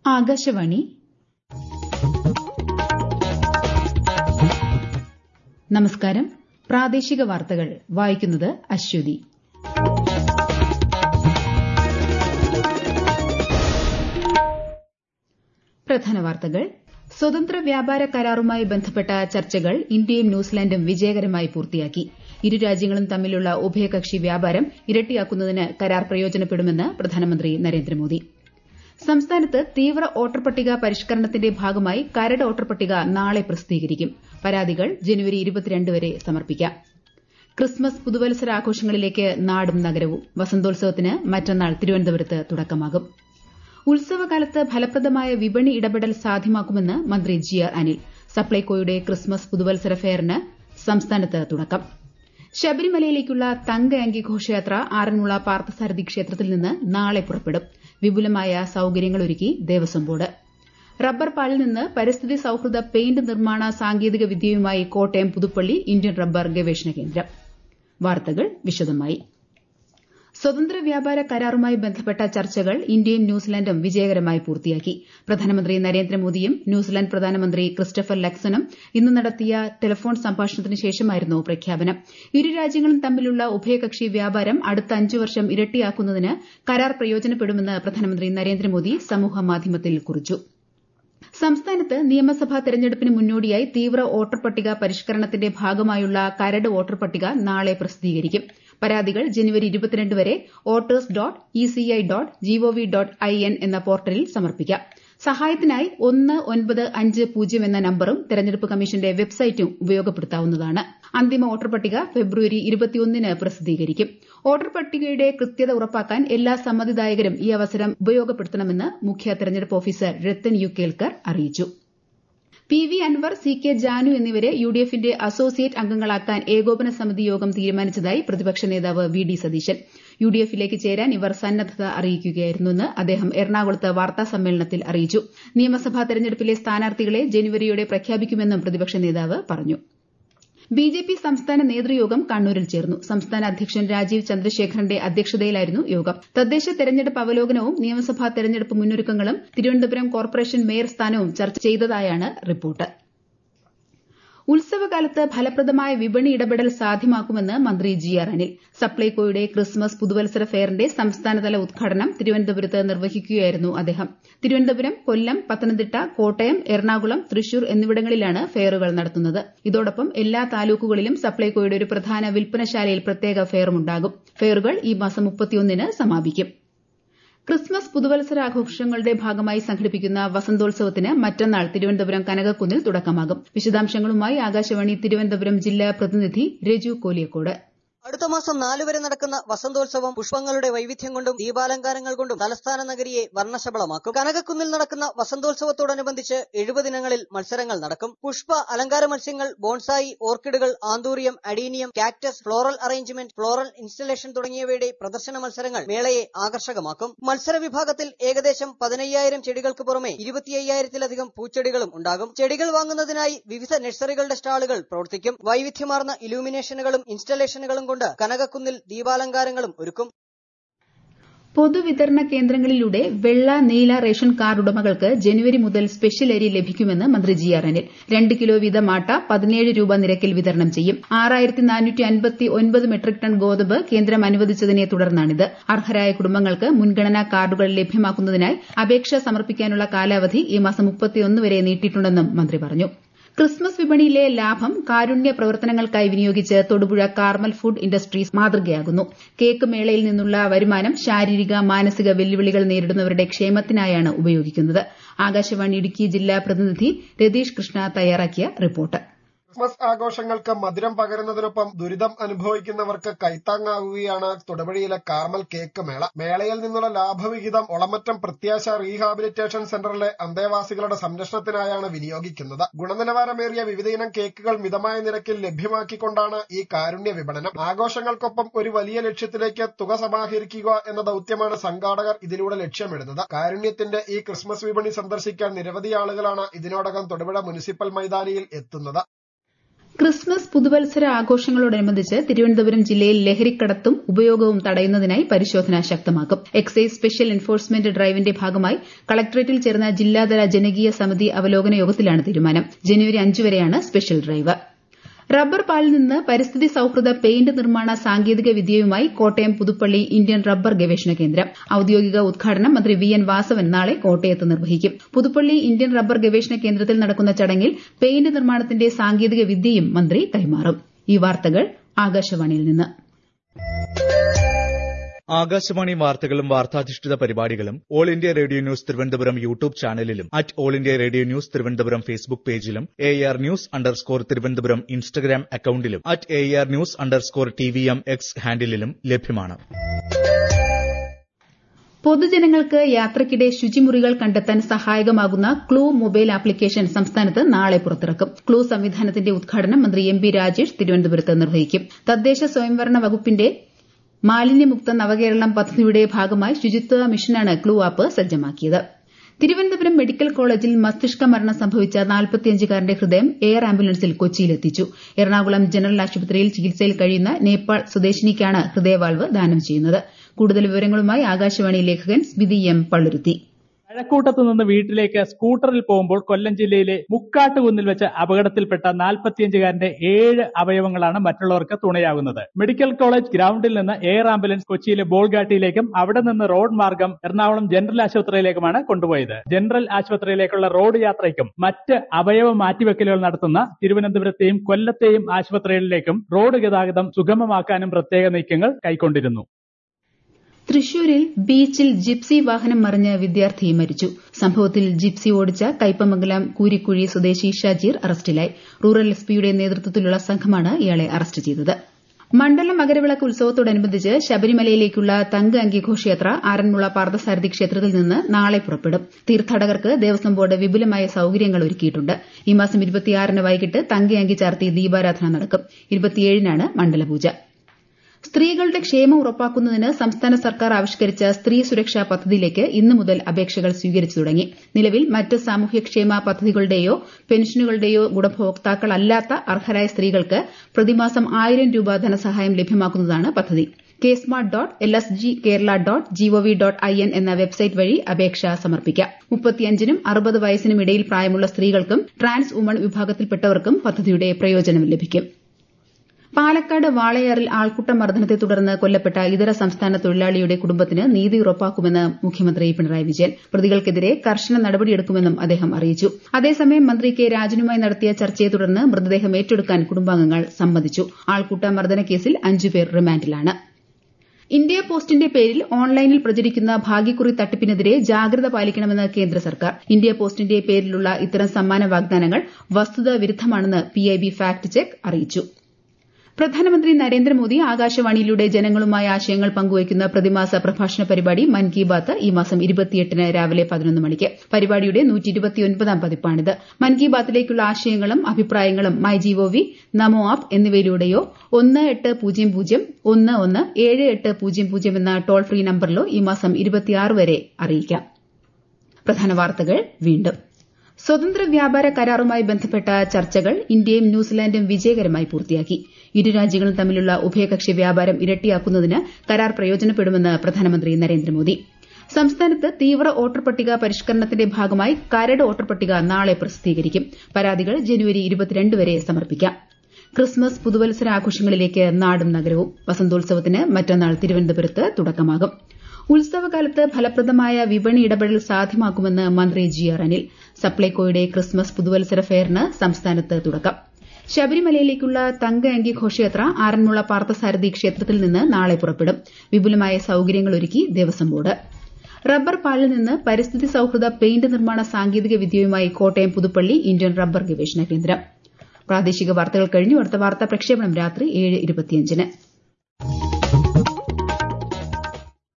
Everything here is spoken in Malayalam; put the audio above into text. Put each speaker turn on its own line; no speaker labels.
ആകാശവാണി നമസ്കാരം പ്രാദേശിക വാർത്തകൾ വായിക്കുന്നത് അശ്വതി പ്രധാന വാർത്തകൾ സ്വതന്ത്ര വ്യാപാര കരാറുമായി ബന്ധപ്പെട്ട ചർച്ചകൾ ഇന്ത്യയും ന്യൂസിലാൻഡും വിജയകരമായി പൂർത്തിയാക്കി ഇരു രാജ്യങ്ങളും തമ്മിലുള്ള ഉഭയകക്ഷി വ്യാപാരം ഇരട്ടിയാക്കുന്നതിന് കരാർ പ്രയോജനപ്പെടുമെന്ന് പ്രധാനമന്ത്രി നരേന്ദ്രമോദി സംസ്ഥാനത്ത് തീവ്ര വോട്ടർ പട്ടിക പരിഷ്കരണത്തിന്റെ ഭാഗമായി കരട് വോട്ടർ പട്ടിക നാളെ പ്രസിദ്ധീകരിക്കും പരാതികൾ ജനുവരി വരെ സമർപ്പിക്കാം ക്രിസ്മസ് പുതുവത്സരാഘോഷങ്ങളിലേക്ക് നാടും നഗരവും വസന്തോത്സവത്തിന് മറ്റന്നാൾ തിരുവനന്തപുരത്ത് തുടക്കമാകും ഉത്സവകാലത്ത് ഫലപ്രദമായ വിപണി ഇടപെടൽ സാധ്യമാക്കുമെന്ന് മന്ത്രി ജി ആർ അനിൽ സപ്ലൈകോയുടെ ക്രിസ്മസ് പുതുവത്സര ഫെയറിന് സംസ്ഥാനത്ത് തുടക്കം ശബരിമലയിലേക്കുള്ള തങ്ക അങ്കി ഘോഷയാത്ര ആറന്മുള പാർത്ഥസാരഥി ക്ഷേത്രത്തിൽ നിന്ന് നാളെ പുറപ്പെടും വിപുലമായ സൌകര്യങ്ങളൊരുക്കി ദേവസ്വം ബോർഡ് റബ്ബർ പാലിൽ നിന്ന് പരിസ്ഥിതി സൌഹൃദ പെയിന്റ് നിർമ്മാണ സാങ്കേതിക വിദ്യയുമായി കോട്ടയം പുതുപ്പള്ളി ഇന്ത്യൻ റബ്ബർ ഗവേഷണ കേന്ദ്രം വാർത്തകൾ വിശദമായി സ്വതന്ത്ര വ്യാപാര കരാറുമായി ബന്ധപ്പെട്ട ചർച്ചകൾ ഇന്ത്യയും ന്യൂസിലാൻഡും വിജയകരമായി പൂർത്തിയാക്കി പ്രധാനമന്ത്രി നരേന്ദ്രമോദിയും ന്യൂസിലാൻഡ് പ്രധാനമന്ത്രി ക്രിസ്റ്റഫർ ലക്സണും ഇന്ന് നടത്തിയ ടെലിഫോൺ സംഭാഷണത്തിന് ശേഷമായിരുന്നു പ്രഖ്യാപനം ഇരു രാജ്യങ്ങളും തമ്മിലുള്ള ഉഭയകക്ഷി വ്യാപാരം അടുത്ത അഞ്ചു വർഷം ഇരട്ടിയാക്കുന്നതിന് കരാർ പ്രയോജനപ്പെടുമെന്ന് പ്രധാനമന്ത്രി നരേന്ദ്രമോദി സമൂഹമാധ്യമത്തിൽ കുറിച്ചു സംസ്ഥാനത്ത് നിയമസഭാ തെരഞ്ഞെടുപ്പിന് മുന്നോടിയായി തീവ്ര വോട്ടർ പട്ടിക പരിഷ്കരണത്തിന്റെ ഭാഗമായുള്ള കരട് വോട്ടർ പട്ടിക നാളെ പ്രസിദ്ധീകരിക്കും പരാതികൾ ജനുവരി വരെ voters dot ECI dot GOV dot I N എന്ന പോർട്ടലിൽ സമർപ്പിക്കാം സഹായത്തിനായി ഒന്ന് ഒൻപത് അഞ്ച് പൂജ്യം എന്ന നമ്പറും തെരഞ്ഞെടുപ്പ് കമ്മീഷന്റെ വെബ്സൈറ്റും ഉപയോഗപ്പെടുത്താവുന്നതാണ് അന്തിമ വോട്ടർ പട്ടിക ഫെബ്രുവരി ന് പ്രസിദ്ധീകരിക്കും വോട്ടർ പട്ടികയുടെ കൃത്യത ഉറപ്പാക്കാൻ എല്ലാ സമ്മതിദായകരും ഈ അവസരം ഉപയോഗപ്പെടുത്തണമെന്ന് മുഖ്യ തെരഞ്ഞെടുപ്പ് ഓഫീസർ രത്തൻ യു കേൽക്കർ അറിയിച്ചു P V Anvar C K Janu എന്നിവരെ യുഡിഎഫിന്റെ അസോസിയേറ്റ് അംഗങ്ങളാക്കാൻ ഏകോപന സമിതി യോഗം തീരുമാനിച്ചതായി പ്രതിപക്ഷ നേതാവ് വി ഡി സതീശൻ യുഡിഎഫിലേക്ക് ചേരാൻ ഇവർ സന്നദ്ധത അറിയിക്കുകയായിരുന്നുവെന്ന് അദ്ദേഹം എറണാകുളത്ത് വാർത്താസമ്മേളനത്തിൽ അറിയിച്ചു നിയമസഭാ തെരഞ്ഞെടുപ്പിലെ സ്ഥാനാർത്ഥികളെ ജനുവരിയോടെ പ്രഖ്യാപിക്കുമെന്നും പ്രതിപക്ഷ നേതാവ് പറഞ്ഞു ബിജെപി സംസ്ഥാന നേതൃയോഗം കണ്ണൂരിൽ ചേർന്നു സംസ്ഥാന അധ്യക്ഷൻ രാജീവ് ചന്ദ്രശേഖറിന്റെ അധ്യക്ഷതയിലായിരുന്നു യോഗം തദ്ദേശ തെരഞ്ഞെടുപ്പ് അവലോകനവും നിയമസഭാ തെരഞ്ഞെടുപ്പ് മുന്നൊരുക്കങ്ങളും തിരുവനന്തപുരം കോർപ്പറേഷൻ മേയർ സ്ഥാനവും ചർച്ച ചെയ്തതായാണ് റിപ്പോർട്ട് ഉത്സവകാലത്ത് ഫലപ്രദമായ വിപണി ഇടപെടൽ സാധ്യമാക്കുമെന്ന് മന്ത്രി ജി ആർ അനിൽ സപ്ലൈകോയുടെ ക്രിസ്മസ് പുതുവത്സര ഫെയറിന്റെ സംസ്ഥാനതല ഉദ്ഘാടനം തിരുവനന്തപുരത്ത് നിർവഹിക്കുകയായിരുന്നു അദ്ദേഹം തിരുവനന്തപുരം കൊല്ലം പത്തനംതിട്ട കോട്ടയം എറണാകുളം തൃശൂർ എന്നിവിടങ്ങളിലാണ് ഫെയറുകൾ നടത്തുന്നത് ഇതോടൊപ്പം എല്ലാ താലൂക്കുകളിലും സപ്ലൈകോയുടെ ഒരു പ്രധാന വിൽപ്പനശാലയിൽ പ്രത്യേക ഫെയറുമുണ്ടാകും ഫെയറുകൾ ഈ മാസം ന് സമാപിക്കും ക്രിസ്മസ് പുതുവത്സരാഘോഷങ്ങളുടെ ഭാഗമായി സംഘടിപ്പിക്കുന്ന വസന്തോത്സവത്തിന് മറ്റന്നാൾ തിരുവനന്തപുരം കനകക്കുന്നിൽ തുടക്കമാകും വിശദാംശങ്ങളുമായി ആകാശവാണി തിരുവനന്തപുരം ജില്ലാ പ്രതിനിധി രജു കോലിയക്കോട്
അടുത്ത മാസം നാലു വരെ നടക്കുന്ന വസന്തോത്സവം പുഷ്പങ്ങളുടെ വൈവിധ്യം കൊണ്ടും ദീപാലങ്കാരങ്ങൾ കൊണ്ടും തലസ്ഥാന നഗരിയെ വർണ്ണശബളമാക്കും കനകക്കുന്നിൽ നടക്കുന്ന വസന്തോത്സവത്തോടനുബന്ധിച്ച് എഴുപതിനങ്ങളിൽ മത്സരങ്ങൾ നടക്കും പുഷ്പ അലങ്കാര മത്സ്യങ്ങൾ ബോൺസായി ഓർക്കിഡുകൾ anthurium adenium cactus floral arrangement floral installation തുടങ്ങിയവയുടെ പ്രദർശന മത്സരങ്ങൾ മേളയെ ആകർഷകമാക്കും മത്സര വിഭാഗത്തിൽ ഏകദേശം പതിനയ്യായിരം ചെടികൾക്ക് പുറമെ ഇരുപത്തിയ്യായിരത്തിലധികം പൂച്ചെടികളും ഉണ്ടാകും ചെടികൾ വാങ്ങുന്നതിനായി വിവിധ നഴ്സറികളുടെ സ്റ്റാളുകൾ പ്രവർത്തിക്കും വൈവിധ്യമാർന്ന ഇലൂമിനേഷനുകളും ഇൻസ്റ്റലേഷനുകളും കൊണ്ട് കനകക്കുന്നിൽ ദീപാലങ്കാരങ്ങളും ഒരുക്കും
പൊതുവിതരണ കേന്ദ്രങ്ങളിലൂടെ വെള്ള നീല റേഷൻ കാർഡ് ഉടമകൾക്ക് ജനുവരി മുതൽ സ്പെഷ്യൽ അരി ലഭിക്കുമെന്ന് മന്ത്രി ജി ആർ അനിൽ രണ്ട് കിലോ വീതം ആട്ട പതിനേഴ് രൂപ നിരക്കിൽ വിതരണം ചെയ്യും മെട്രിക് ടൺ ഗോതമ്പ് കേന്ദ്രം അനുവദിച്ചതിനെ തുടർന്നാണിത് അർഹരായ കുടുംബങ്ങൾക്ക് മുൻഗണനാ കാർഡുകൾ ലഭ്യമാക്കുന്നതിനായി അപേക്ഷ സമർപ്പിക്കാനുള്ള കാലാവധി ഈ മാസം വരെ നീട്ടിയിട്ടുണ്ടെന്നും മന്ത്രി പറഞ്ഞു ക്രിസ്മസ് വിപണിയിലെ ലാഭം കാരുണ്യ പ്രവർത്തനങ്ങൾക്കായി വിനിയോഗിച്ച് തൊടുപുഴ കാർമൽ ഫുഡ് ഇൻഡസ്ട്രീസ് മാതൃകയാകുന്നു കേക്ക് മേളയിൽ നിന്നുള്ള വരുമാനം ശാരീരിക മാനസിക വെല്ലുവിളികൾ നേരിടുന്നവരുടെ ക്ഷേമത്തിനായാണ് ഉപയോഗിക്കുന്നത് ആകാശവാണി ഇടുക്കി ജില്ലാ പ്രതിനിധി രതീഷ് കൃഷ്ണ തയ്യാറാക്കിയ റിപ്പോർട്ട്
ക്രിസ്മസ് ആഘോഷങ്ങൾക്ക് മധുരം പകരുന്നതിനൊപ്പം ദുരിതം അനുഭവിക്കുന്നവർക്ക് കൈത്താങ്ങാവുകയാണ് തൊടുപുഴയിലെ കാർമൽ കേക്ക് മേള മേളയിൽ നിന്നുള്ള ലാഭവിഹിതം ഒളമറ്റം പ്രത്യാശ റീഹാബിലിറ്റേഷൻ സെന്ററിലെ അന്തേവാസികളുടെ സംരക്ഷണത്തിനായാണ് വിനിയോഗിക്കുന്നത് ഗുണനിലവാരമേറിയ വിവിധയിനം കേക്കുകൾ മിതമായ നിരക്കിൽ ലഭ്യമാക്കിക്കൊണ്ടാണ് ഈ കാരുണ്യ വിപണനം ആഘോഷങ്ങൾക്കൊപ്പം ഒരു വലിയ ലക്ഷ്യത്തിലേക്ക് തുക സമാഹരിക്കുക എന്ന ദൌത്യമാണ് സംഘാടകർ ഇതിലൂടെ ലക്ഷ്യമിടുന്നത് കാരുണ്യത്തിന്റെ ഈ ക്രിസ്മസ് വിപണി സന്ദർശിക്കാൻ നിരവധി ആളുകളാണ് ഇതിനോടകം തൊടുപുഴ മുനിസിപ്പൽ മൈതാനിയിൽ എത്തുന്നത്
ക്രിസ്മസ് പുതുവത്സര ആഘോഷങ്ങളോടനുബന്ധിച്ച് തിരുവനന്തപുരം ജില്ലയിൽ ലഹരിക്കടത്തും ഉപയോഗവും തടയുന്നതിനായി പരിശോധന ശക്തമാക്കും എക്സൈസ് സ്പെഷ്യൽ എൻഫോഴ്സ്മെന്റ് ഡ്രൈവിന്റെ ഭാഗമായി കളക്ടറേറ്റിൽ ചേർന്ന ജില്ലാതല ജനകീയ സമിതി അവലോകന യോഗത്തിലാണ് തീരുമാനം ജനുവരി അഞ്ച് വരെയാണ് സ്പെഷ്യൽ ഡ്രൈവ് റബ്ബർ പാലിൽ നിന്ന് പരിസ്ഥിതി സൌഹൃദ പെയിന്റ് നിർമ്മാണ സാങ്കേതിക വിദ്യയുമായി കോട്ടയം പുതുപ്പള്ളി ഇന്ത്യൻ റബ്ബർ ഗവേഷണ കേന്ദ്രം ഔദ്യോഗിക ഉദ്ഘാടനം മന്ത്രി വി എൻ വാസവൻ നാളെ കോട്ടയത്ത് നിർവഹിക്കും പുതുപ്പള്ളി ഇന്ത്യൻ റബ്ബർ ഗവേഷണ കേന്ദ്രത്തിൽ നടക്കുന്ന ചടങ്ങിൽ പെയിന്റ് നിർമ്മാണത്തിന്റെ സാങ്കേതിക വിദ്യയും മന്ത്രി കൈമാറും ഈ വാർത്തകൾ ആകാശവാണിയിൽ നിന്ന്
ആകാശവാണി വാർത്തകളും വാർത്താധിഷ്ഠിത പരിപാടികളും All India Radio News Thiruvananthapuram YouTube ചാനലിലും at All India Radio News Thiruvananthapuram Facebook പേജിലും A R news underscore Thiruvananthapuram Instagram അക്കൌണ്ടിലും at A R news underscore T V M X ഹാൻഡിലും ലഭ്യമാണ്
പൊതുജനങ്ങൾക്ക് യാത്രയ്ക്കിടെ ശുചിമുറികൾ കണ്ടെത്താൻ സഹായകമാകുന്ന ക്ലൂ മൊബൈൽ ആപ്ലിക്കേഷൻ സംസ്ഥാനത്ത് നാളെ പുറത്തിറക്കും ക്ലൂ സംവിധാനത്തിന്റെ ഉദ്ഘാടനം മന്ത്രി എം ബി രാജേഷ് തിരുവനന്തപുരത്ത് നിർവഹിക്കും തദ്ദേശ സ്വയംഭരണ വകുപ്പിന്റെ മാലിന്യമുക്ത നവകേരളം പദ്ധതിയുടെ ഭാഗമായി ശുചിത്വ മിഷനാണ് ക്ലൂ ആപ്പ് സജ്ജമാക്കിയത് തിരുവനന്തപുരം മെഡിക്കൽ കോളേജിൽ മസ്തിഷ്ക മരണം സംഭവിച്ച നാൽപ്പത്തിയഞ്ചുകാരന്റെ ഹൃദയം എയർ ആംബുലൻസിൽ കൊച്ചിയിലെത്തിച്ചു എറണാകുളം ജനറൽ ആശുപത്രിയിൽ ചികിത്സയിൽ കഴിയുന്ന നേപ്പാൾ സ്വദേശിനിക്കാണ് ഹൃദയവാൾവ് ദാനം ചെയ്യുന്നത് കൂടുതൽ വിവരങ്ങളുമായി ആകാശവാണി ലേഖകൻ സ്മിതി എം പള്ളുരുത്തി
കഴക്കൂട്ടത്ത് നിന്ന് വീട്ടിലേക്ക് സ്കൂട്ടറിൽ പോകുമ്പോൾ കൊല്ലം ജില്ലയിലെ മുക്കാട്ടുകുന്നിൽ വെച്ച് അപകടത്തിൽപ്പെട്ട നാൽപ്പത്തിയഞ്ചുകാരന്റെ ഏഴ് അവയവങ്ങളാണ് മറ്റുള്ളവർക്ക് തുണയാകുന്നത് മെഡിക്കൽ കോളേജ് ഗ്രൌണ്ടിൽ നിന്ന് എയർ ആംബുലൻസ് കൊച്ചിയിലെ ബോൾഗാട്ടിയിലേക്കും അവിടെ നിന്ന് റോഡ് മാർഗം എറണാകുളം ജനറൽ ആശുപത്രിയിലേക്കുമാണ് കൊണ്ടുപോയത് ജനറൽ ആശുപത്രിയിലേക്കുള്ള റോഡ് യാത്രയ്ക്കും മറ്റ് അവയവ മാറ്റിവെക്കലുകൾ നടത്തുന്ന തിരുവനന്തപുരത്തെയും കൊല്ലത്തെയും ആശുപത്രികളിലേക്കും റോഡ് ഗതാഗതം സുഗമമാക്കാനും പ്രത്യേക നീക്കങ്ങൾ കൈക്കൊണ്ടിരുന്നു
തൃശൂരിൽ ബീച്ചിൽ ജിപ്സി വാഹനം മറിഞ്ഞ് വിദ്യാർത്ഥി മരിച്ചു സംഭവത്തിൽ ജിപ്സി ഓടിച്ച കയ്പമംഗലം കൂരിക്കുഴി സ്വദേശി ഷജീർ അറസ്റ്റിലായി റൂറൽ എസ്പിയുടെ നേതൃത്വത്തിലുള്ള സംഘമാണ് ഇയാളെ അറസ്റ്റ് ചെയ്തത് മണ്ഡല മകരവിളക്ക് ഉത്സവത്തോടനുബന്ധിച്ച് ശബരിമലയിലേക്കുള്ള തങ്ക അങ്കി ഘോഷയാത്ര ആറന്മുള പാർത്ഥസാരഥി ക്ഷേത്രത്തിൽ നിന്ന് നാളെ പുറപ്പെടും തീർത്ഥാടകർക്ക് ദേവസ്വം ബോർഡ് വിപുലമായ സൌകര്യങ്ങൾ ഒരുക്കിയിട്ടുണ്ട് ഈ മാസം ഇരുപത്തിയാറിന് വൈകിട്ട് തങ്ക അങ്കി ചാർത്തി ദീപാരാധന നടക്കും ഇരുപത്തിയേഴിനാണ് മണ്ഡലപൂജ സ്ത്രീകളുടെ ക്ഷേമം ഉറപ്പാക്കുന്നതിന് സംസ്ഥാന സർക്കാർ ആവിഷ്കരിച്ച സ്ത്രീ സുരക്ഷാ പദ്ധതിയിലേക്ക് ഇന്നു മുതൽ അപേക്ഷകൾ സ്വീകരിച്ചു തുടങ്ങി നിലവിൽ മറ്റ് സാമൂഹ്യക്ഷേമ പദ്ധതികളുടെയോ പെൻഷനുകളുടെയോ ഗുണഭോക്താക്കളല്ലാത്ത അർഹരായ സ്ത്രീകൾക്ക് പ്രതിമാസം ആയിരം രൂപ ധനസഹായം ലഭ്യമാക്കുന്നതാണ് പദ്ധതി K smart dot L S G Kerala dot GOV dot I N എന്ന വെബ്സൈറ്റ് വഴി അപേക്ഷ സമർപ്പിക്കാം മുപ്പത്തിയഞ്ചിനും അറുപത് വയസ്സിനും ഇടയിൽ പ്രായമുള്ള സ്ത്രീകൾക്കും ട്രാൻസ് വുമൺ വിഭാഗത്തിൽപ്പെട്ടവർക്കും പദ്ധതിയുടെ പ്രയോജനം ലഭിക്കും പാലക്കാട് വാളയാറിൽ ആൾക്കൂട്ട മർദ്ദനത്തെ തുടർന്ന് കൊല്ലപ്പെട്ട ഇതര സംസ്ഥാന തൊഴിലാളിയുടെ കുടുംബത്തിന് നീതി ഉറപ്പാക്കുമെന്ന് മുഖ്യമന്ത്രി പിണറായി വിജയൻ പ്രതികൾക്കെതിരെ കർശന നടപടിയെടുക്കുമെന്നും അദ്ദേഹം അറിയിച്ചു അതേസമയം മന്ത്രി കെ രാജനുമായി നടത്തിയ ചർച്ചയെ തുടർന്ന് മൃതദേഹം ഏറ്റെടുക്കാൻ കുടുംബാംഗങ്ങൾ സമ്മതിച്ചു ആൾക്കൂട്ട മർദ്ദന കേസിൽ അഞ്ചുപേർ റിമാൻഡിലാണ് ഇന്ത്യ പോസ്റ്റിന്റെ പേരിൽ ഓൺലൈനിൽ പ്രചരിക്കുന്ന ഭാഗ്യക്കുറി തട്ടിപ്പിനെതിരെ ജാഗ്രത പാലിക്കണമെന്ന് കേന്ദ്ര സർക്കാർ ഇന്ത്യ പോസ്റ്റിന്റെ പേരിലുള്ള ഇത്തരം സമ്മാന വാഗ്ദാനങ്ങൾ വസ്തുതാ വിരുദ്ധമാണെന്ന് പിഐബി ഫാക്ട് ചെക്ക് അറിയിച്ചു പ്രധാനമന്ത്രി നരേന്ദ്രമോദി ആകാശവാണിയിലൂടെ ജനങ്ങളുമായി ആശയങ്ങൾ പങ്കുവയ്ക്കുന്ന പ്രതിമാസ പ്രഭാഷണ പരിപാടി മൻ കി ബാത്ത് ഈ മാസം ഇരുപത്തിയെട്ടിന് രാവിലെ പതിനൊന്ന് മണിക്ക് പരിപാടിയുടെ നൂറ്റിയിരുപത്തിയൊൻപതാം പതിപ്പാണിത് മൻ കി ബാത്തിലേക്കുള്ള ആശയങ്ങളും അഭിപ്രായങ്ങളും മൈ ജിഒവി നമോ ആപ്പ് എന്നിവയിലൂടെയോ ഒന്ന് എട്ട് പൂജ്യം പൂജ്യം ഒന്ന് ഒന്ന് ഏഴ് എട്ട് പൂജ്യം പൂജ്യം എന്ന ടോൾ ഫ്രീ നമ്പറിലോ ഈ മാസം ഇരുപത്തിയാറ് വരെ അറിയിക്കാം പ്രധാന വാർത്തകൾ വീണ്ടും സ്വതന്ത്ര വ്യാപാര കരാറുമായി ബന്ധപ്പെട്ട ചർച്ചകൾ ഇന്ത്യയും ന്യൂസിലാൻഡും വിജയകരമായി പൂർത്തിയാക്കി ഇരു രാജ്യങ്ങളും തമ്മിലുള്ള ഉഭയകക്ഷി വ്യാപാരം ഇരട്ടിയാക്കുന്നതിന് കരാർ പ്രയോജനപ്പെടുമെന്ന് പ്രധാനമന്ത്രി നരേന്ദ്രമോദി സംസ്ഥാനത്ത് തീവ്ര വോട്ടർ പട്ടിക പരിഷ്കരണത്തിന്റെ ഭാഗമായി കരട് വോട്ടർ പട്ടിക നാളെ പ്രസിദ്ധീകരിക്കും പരാതികൾ ജനുവരി ഇരുപത്തിരണ്ട് വരെ സമർപ്പിക്കാം ക്രിസ്മസ് പുതുവത്സര ആഘോഷങ്ങളിലേക്ക് നാടും നഗരവും വസന്തോത്സവത്തിന് മറ്റന്നാൾ തിരുവനന്തപുരത്ത് തുടക്കമാകും ഉത്സവകാലത്ത് ഫലപ്രദമായ വിപണി ഇടപെടൽ സാധ്യമാക്കുമെന്ന് മന്ത്രി ജി ആർ അനിൽ സപ്ലൈകോയുടെ ക്രിസ്മസ് പുതുവത്സര ഫെയറിന് സംസ്ഥാനത്ത് തുടക്കം ശബരിമലയിലേക്കുള്ള തങ്ക അങ്കി ഘോഷയാത്ര ആറന്മുള പാർത്ഥസാരഥി ക്ഷേത്രത്തിൽ നിന്ന് നാളെ പുറപ്പെടും വിപുലമായ സൌകര്യങ്ങൾ ഒരുക്കി ദേവസ്വം ബോർഡ് റബ്ബർ പാലിൽ നിന്ന് പരിസ്ഥിതി സൌഹൃദ പെയിന്റ് നിർമ്മാണ സാങ്കേതിക വിദ്യയുമായി കോട്ടയം പുതുപ്പള്ളി ഇന്ത്യൻ റബ്ബർ ഗവേഷണ കേന്ദ്രം പ്രാദേശിക വാർത്തകൾ കഴിഞ്ഞു അടുത്ത വാർത്താ പ്രക്ഷേപണം രാത്രി ഏഴ് ഇരുപത്തിയഞ്ചിന്